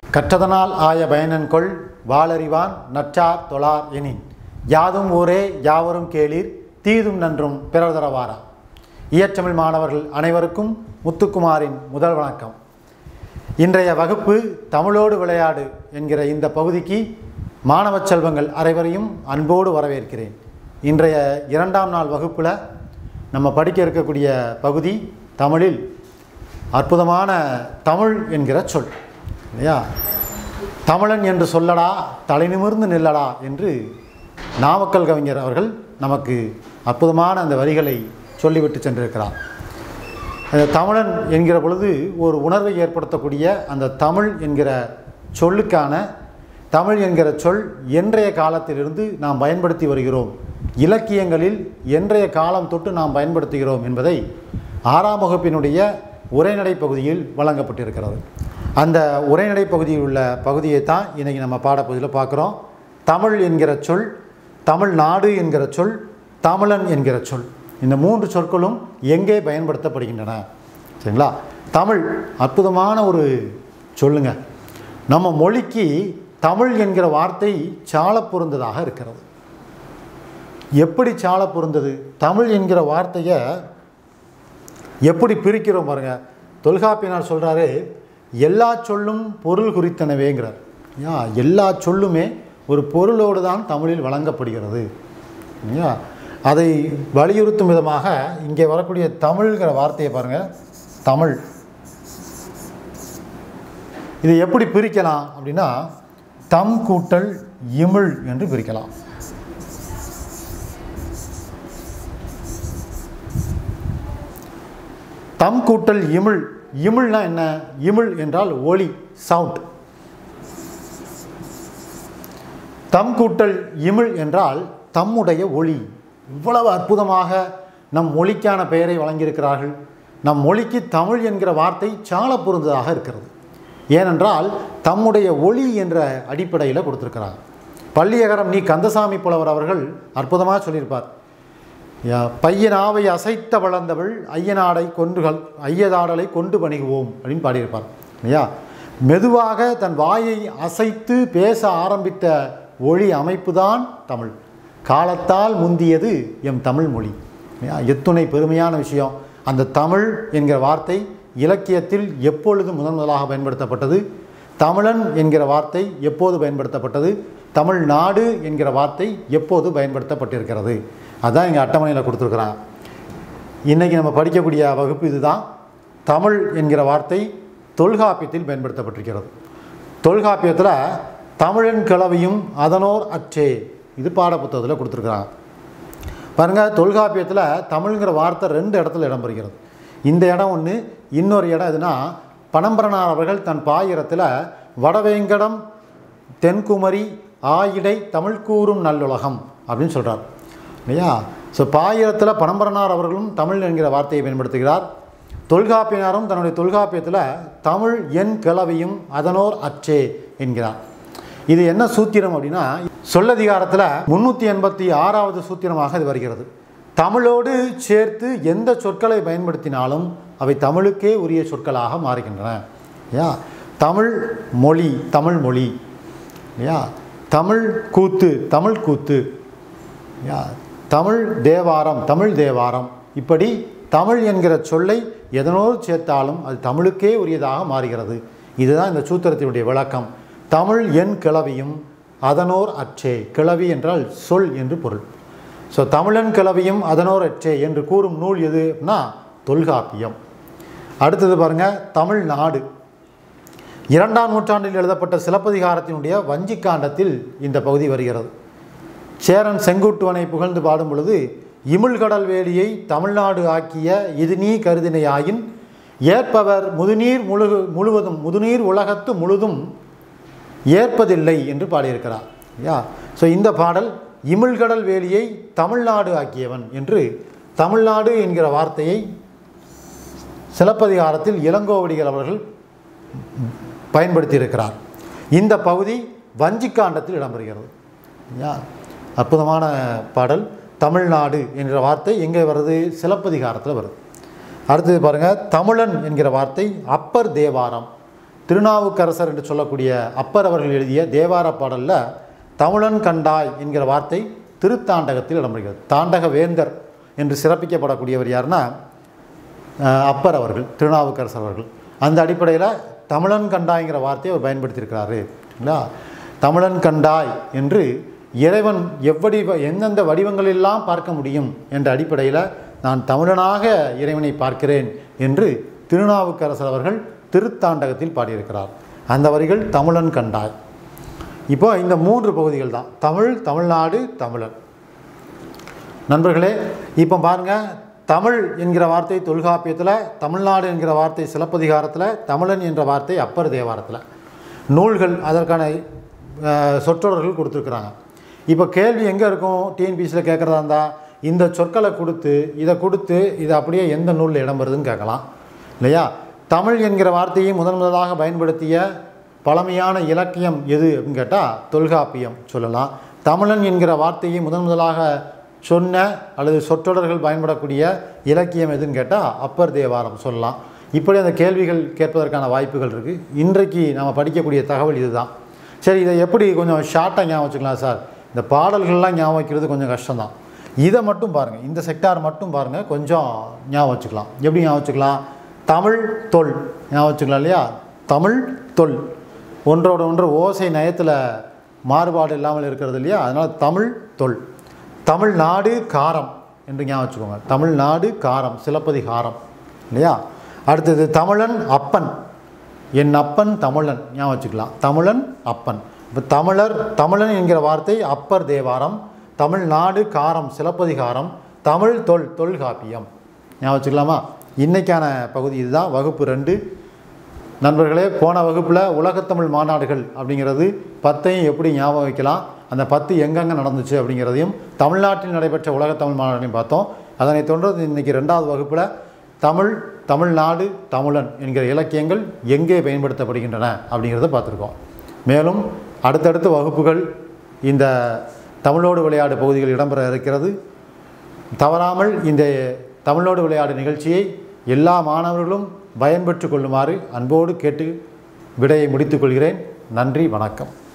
கற்றதனால் ஆய பயனன்கொள் வாளறிவான் நற்றார் தொழார் எனின் யாதும் ஊரே யாவரும் கேளீர் தீதும் நன்றும் பிறர் தரவாரா இயற்றமிழ் மாணவர்கள் அனைவருக்கும் முத்துக்குமாரின் முதல் வணக்கம் இன்றைய வகுப்பு தமிழோடு விளையாடு என்கிற இந்த பகுதிக்கு மாணவ செல்வங்கள் அனைவரையும் அன்போடு வரவேற்கிறேன் இன்றைய இரண்டாம் நாள் வகுப்பில் நம்ம படிக்க இருக்கக்கூடிய பகுதி தமிழில் அற்புதமான தமிழ் என்கிற சொல் இல்லையா தமிழன் என்று சொல்லடா தலை நிமிர்ந்து நில்லடா என்று நாமக்கல் கவிஞர் அவர்கள் நமக்கு அற்புதமான அந்த வரிகளை சொல்லிவிட்டு சென்றிருக்கிறார் அந்த தமிழன் என்கிற பொழுது ஒரு உணர்வை ஏற்படுத்தக்கூடிய அந்த தமிழ் என்கிற சொல்லுக்கான தமிழ் என்கிற சொல் என்றைய காலத்திலிருந்து நாம் பயன்படுத்தி வருகிறோம் இலக்கியங்களில் என்றைய காலம் தொட்டு நாம் பயன்படுத்துகிறோம் என்பதை ஆறாம் வகுப்பினுடைய உரைநடை பகுதியில் வழங்கப்பட்டிருக்கிறது அந்த உரைநடை பகுதியில் உள்ள பகுதியை தான் இன்றைக்கி நம்ம பாடப்பகுதியில் பார்க்குறோம் தமிழ் என்கிற சொல் தமிழ்நாடு என்கிற சொல் தமிழன் என்கிற சொல் இந்த மூன்று சொற்களும் எங்கே பயன்படுத்தப்படுகின்றன சரிங்களா தமிழ் அற்புதமான ஒரு சொல்லுங்க நம்ம மொழிக்கு தமிழ் என்கிற வார்த்தை சால பொருந்ததாக இருக்கிறது எப்படி சால பொருந்தது தமிழ் என்கிற வார்த்தையை எப்படி பிரிக்கிறோம் பாருங்க தொல்காப்பியனார் சொல்கிறாரு எல்லா சொல்லும் பொருள் குறித்தனவேங்கிறார் ஐயா எல்லா சொல்லுமே ஒரு பொருளோடு தான் தமிழில் வழங்கப்படுகிறது ஐயா அதை வலியுறுத்தும் விதமாக இங்கே வரக்கூடிய தமிழ்கிற வார்த்தையை பாருங்கள் தமிழ் இதை எப்படி பிரிக்கலாம் அப்படின்னா தம் கூட்டல் இமிழ் என்று பிரிக்கலாம் தம் கூட்டல் இமிழ் இமிழ்னா என்ன இமிழ் என்றால் ஒளி சவுண்ட் தம் கூட்டல் இமிழ் என்றால் தம்முடைய ஒளி இவ்வளவு அற்புதமாக நம் மொழிக்கான பெயரை வழங்கியிருக்கிறார்கள் நம் மொழிக்கு தமிழ் என்கிற வார்த்தை சால பொருந்ததாக இருக்கிறது ஏனென்றால் தம்முடைய ஒளி என்ற அடிப்படையில் கொடுத்துருக்கிறாங்க பள்ளியகரம் நீ கந்தசாமி புலவர் அவர்கள் அற்புதமாக சொல்லியிருப்பார் யா, பையனாவை அசைத்த வளர்ந்தவள் ஐயனாடை கொண்டுகள் ஐயதாடலை கொண்டு பணிகுவோம் அப்படின்னு பாடியிருப்பார் இல்லையா மெதுவாக தன் வாயை அசைத்து பேச ஆரம்பித்த ஒளி அமைப்பு தான் தமிழ் காலத்தால் முந்தியது எம் தமிழ் மொழி இல்லையா? எத்துணை பெருமையான விஷயம் அந்த தமிழ் என்கிற வார்த்தை இலக்கியத்தில் எப்பொழுது முதன் முதலாக பயன்படுத்தப்பட்டது தமிழன் என்கிற வார்த்தை எப்போது பயன்படுத்தப்பட்டது தமிழ்நாடு என்கிற வார்த்தை எப்போது பயன்படுத்தப்பட்டிருக்கிறது அதான் இங்கே அட்டவணையில் கொடுத்துருக்குறாங்க இன்றைக்கி நம்ம படிக்கக்கூடிய வகுப்பு இதுதான் தமிழ் என்கிற வார்த்தை தொல்காப்பியத்தில் பயன்படுத்தப்பட்டிருக்கிறது தொல்காப்பியத்தில் தமிழன் கிளவியும் அதனோர் அற்றே இது பாடப்புத்தகத்தில் கொடுத்துருக்குறாங்க பாருங்கள் தொல்காப்பியத்தில் தமிழ்ங்கிற வார்த்தை ரெண்டு இடத்துல இடம்பெறுகிறது இந்த இடம் ஒன்று இன்னொரு இடம் எதுனா பனம்பரனார் அவர்கள் தன் பாயிரத்தில் வடவேங்கடம் தென்குமரி ஆயிடை தமிழ் கூறும் நல்லுலகம் அப்படின்னு சொல்கிறார் இல்லையா ஸோ பாயிரத்தில் பனம்பரனார் அவர்களும் தமிழ் என்கிற வார்த்தையை பயன்படுத்துகிறார் தொல்காப்பியனாரும் தன்னுடைய தொல்காப்பியத்தில் தமிழ் என் கிளவியும் அதனோர் அற்றே என்கிறார் இது என்ன சூத்திரம் அப்படின்னா சொல்லதிகாரத்தில் முன்னூற்றி எண்பத்தி ஆறாவது சூத்திரமாக இது வருகிறது தமிழோடு சேர்த்து எந்த சொற்களை பயன்படுத்தினாலும் அவை தமிழுக்கே உரிய சொற்களாக மாறுகின்றன இல்லையா தமிழ் மொழி தமிழ் மொழி இல்லையா தமிழ் கூத்து தமிழ் கூத்து இல்லையா தமிழ் தேவாரம் தமிழ் தேவாரம் இப்படி தமிழ் என்கிற சொல்லை எதனோடு சேர்த்தாலும் அது தமிழுக்கே உரியதாக மாறுகிறது இதுதான் இந்த சூத்திரத்தினுடைய விளக்கம் தமிழ் என் கிளவியும் அதனோர் அற்றே கிளவி என்றால் சொல் என்று பொருள் ஸோ தமிழன் கிளவியும் அதனோர் அற்றே என்று கூறும் நூல் எது அப்படின்னா தொல்காப்பியம் அடுத்தது பாருங்கள் தமிழ்நாடு இரண்டாம் நூற்றாண்டில் எழுதப்பட்ட சிலப்பதிகாரத்தினுடைய வஞ்சிக்காண்டத்தில் இந்த பகுதி வருகிறது சேரன் செங்குட்டுவனை புகழ்ந்து பாடும் பொழுது இமிழ்கடல் வேலியை தமிழ்நாடு ஆக்கிய இது நீ கருதினையாயின் ஏற்பவர் முதுநீர் முழுகு முழுவதும் முதுநீர் உலகத்து முழுதும் ஏற்பதில்லை என்று பாடியிருக்கிறார் யா ஸோ இந்த பாடல் இமிழ்கடல் வேலியை தமிழ்நாடு ஆக்கியவன் என்று தமிழ்நாடு என்கிற வார்த்தையை சிலப்பதிகாரத்தில் இளங்கோவடிகள் அவர்கள் பயன்படுத்தியிருக்கிறார் இந்த பகுதி வஞ்சிக்காண்டத்தில் இடம்பெறுகிறது யா அற்புதமான பாடல் தமிழ்நாடு என்கிற வார்த்தை எங்கே வருது சிலப்பதிகாரத்தில் வருது அடுத்தது பாருங்கள் தமிழன் என்கிற வார்த்தை அப்பர் தேவாரம் திருநாவுக்கரசர் என்று சொல்லக்கூடிய அப்பர் அவர்கள் எழுதிய தேவார பாடலில் தமிழன் கண்டாய் என்கிற வார்த்தை திருத்தாண்டகத்தில் இடம்பெறுகிறது தாண்டக வேந்தர் என்று சிறப்பிக்கப்படக்கூடியவர் யாருன்னா அஹ், அப்பர் அவர்கள் திருநாவுக்கரசர் அவர்கள் அந்த அடிப்படையில் தமிழன் கண்டாய்ங்கிற வார்த்தையை அவர் பயன்படுத்தியிருக்கிறாரு இல்லையா தமிழன் கண்டாய் என்று இறைவன் எவ்வடி எந்தெந்த வடிவங்களெல்லாம் பார்க்க முடியும் என்ற அடிப்படையில் நான் தமிழனாக இறைவனை பார்க்கிறேன் என்று திருநாவுக்கரசர் அவர்கள் திருத்தாண்டகத்தில் பாடியிருக்கிறார் அந்த வரிகள் தமிழன் கண்டாய் இப்போ இந்த மூன்று பகுதிகள் தான் தமிழ் தமிழ்நாடு தமிழன் நண்பர்களே இப்போ பாருங்க தமிழ் என்கிற வார்த்தை தொல்காப்பியத்தில் தமிழ்நாடு என்கிற வார்த்தை சிலப்பதிகாரத்தில் தமிழன் என்ற வார்த்தை அப்பர் தேவாரத்தில் நூல்கள் அதற்கான அஹ், சொற்றொடர்கள் கொடுத்துருக்குறாங்க இப்போ கேள்வி எங்கே இருக்கும் டிஎன்பிசியில் கேட்குறதா இருந்தால் இந்த சொற்களை கொடுத்து இதை கொடுத்து இது அப்படியே எந்த நூலில் இடம்பெறுதுன்னு கேட்கலாம் இல்லையா தமிழ் என்கிற வார்த்தையை முதன் முதலாக பயன்படுத்திய பழமையான இலக்கியம் எது அப்படின்னு கேட்டால் தொல்காப்பியம் சொல்லலாம் தமிழன் என்கிற வார்த்தையை முதன் முதலாக சொன்ன அல்லது சொற்றொடர்கள் பயன்படக்கூடிய இலக்கியம் எதுன்னு கேட்டால் அப்பர் தேவாரம் சொல்லலாம் இப்படி அந்த கேள்விகள் கேட்பதற்கான வாய்ப்புகள் இருக்குது இன்றைக்கு நம்ம படிக்கக்கூடிய தகவல் இதுதான் சரி இதை எப்படி கொஞ்சம் ஷார்ட்டாக ஞாபகம் வச்சுக்கலாம் சார் இந்த பாடல்கள்லாம் ஞாபகம் வைக்கிறது கொஞ்சம் கஷ்டம்தான் இதை மட்டும் பாருங்கள் இந்த செக்டார் மட்டும் பாருங்கள் கொஞ்சம் ஞாபகம் வச்சுக்கலாம் எப்படி ஞாபகம் வச்சுக்கலாம் தமிழ் தொல் ஞாபகம் வச்சுக்கலாம் இல்லையா தமிழ் தொல் ஒன்றோட ஒன்று ஓசை நயத்தில் மாறுபாடு இல்லாமல் இருக்கிறது இல்லையா அதனால் தமிழ் தொல் தமிழ்நாடு காரம் என்று ஞாபகம் வச்சுக்கோங்க தமிழ்நாடு காரம் சிலப்பதிகாரம் இல்லையா அடுத்தது தமிழன் அப்பன் என் அப்பன் தமிழன் ஞாபகம் வச்சுக்கலாம் தமிழன் அப்பன் இப்போ தமிழர் தமிழன் என்கிற வார்த்தை அப்பர் தேவாரம் தமிழ்நாடு காரம் சிலப்பதிகாரம் தமிழ் தொல் தொல்காப்பியம் ஞாபகம் வச்சுக்கலாமா இன்னைக்கான பகுதி இதுதான் வகுப்பு ரெண்டு நண்பர்களே போன வகுப்பில் உலகத்தமிழ் மாநாடுகள் அப்படிங்கிறது பத்தையும் எப்படி ஞாபகம் வைக்கலாம் அந்த பத்து எங்கெங்கே நடந்துச்சு அப்படிங்கிறதையும் தமிழ்நாட்டில் நடைபெற்ற உலகத்தமிழ் மாநாட்டையும் பார்த்தோம் அதனைத் தொடர்ந்து இன்றைக்கி ரெண்டாவது வகுப்பில் தமிழ் தமிழ்நாடு தமிழன் என்கிற இலக்கியங்கள் எங்கே பயன்படுத்தப்படுகின்றன அப்படிங்கிறத பார்த்துருக்கோம் மேலும் அடுத்தடுத்த வகுப்புகள் இந்த தமிழோடு விளையாடு பகுதிகள் இடம்பெற இருக்கிறது தவறாமல் இந்த தமிழோடு விளையாடு நிகழ்ச்சியை எல்லா மாணவர்களும் பயன்பெற்று கொள்ளுமாறு அன்போடு கேட்டு விடையை முடித்துக் கொள்கிறேன் நன்றி வணக்கம்